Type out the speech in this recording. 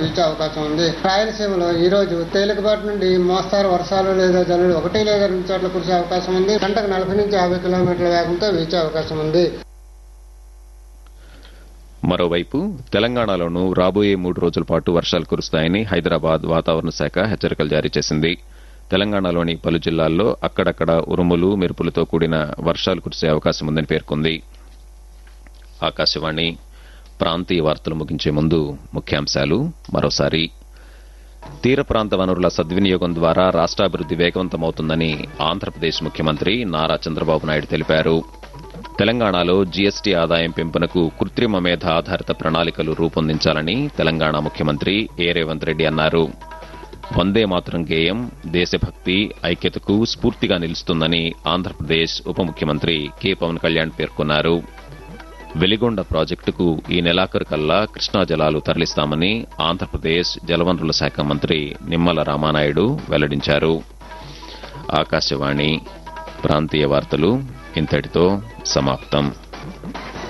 వీచే అవకాశం ఉంది రాయలసీమలో ఈ రోజు తేలికపాటి నుండి మోస్తారు వర్షాలు లేదా జల్లులు ఒకటి లేదా రెండు చోట్ల కురిసే అవకాశం ఉంది గంటకు నలభై నుంచి యాభై కిలోమీటర్ల వేగంతో వీచే అవకాశం ఉంది మరోవైపు తెలంగాణలోనూ రాబోయే మూడు రోజుల పాటు వర్షాలు కురుస్తాయని హైదరాబాద్ వాతావరణ శాఖ హెచ్చరికలు జారీ చేసింది తెలంగాణలోని పలు జిల్లాల్లో అక్కడక్కడ ఉరుములు మెరుపులతో కూడిన వర్షాలు కురిసే అవకాశం ఉందని పేర్కొంది ఆకాశవాణి ప్రాంతీయ వార్తలు ముగించే ముందు ముఖ్యాంశాలు మరోసారి తీర ప్రాంత వనరుల సద్వినియోగం ద్వారా రాష్ట్రాభివృద్ది వేగవంతమవుతుందని ఆంధ్రప్రదేశ్ ముఖ్యమంత్రి నారా చంద్రబాబు నాయుడు తెలిపారు తెలంగాణలో జీఎస్టీ ఆదాయం పెంపునకు కృత్రిమ మేధ ఆధారిత ప్రణాళికలు రూపొందించాలని తెలంగాణ ముఖ్యమంత్రి ఏ రేవంత్ రెడ్డి అన్నారు వందే మాతరం గేయం దేశభక్తి ఐక్యతకు స్ఫూర్తిగా నిలుస్తుందని ఆంధ్రప్రదేశ్ ఉప ముఖ్యమంత్రి కె పవన్ కళ్యాణ్ పేర్కొన్నారు వెలిగొండ ప్రాజెక్టుకు ఈ నెలాఖరు కల్లా కృష్ణా జలాలు తరలిస్తామని ఆంధ్రప్రదేశ్ జలవనరుల శాఖ మంత్రి నిమ్మల రామానాయుడు వెల్లడించారు ఆకాశవాణి ప్రాంతీయ వార్తలు ఇంతటితో సమాప్తం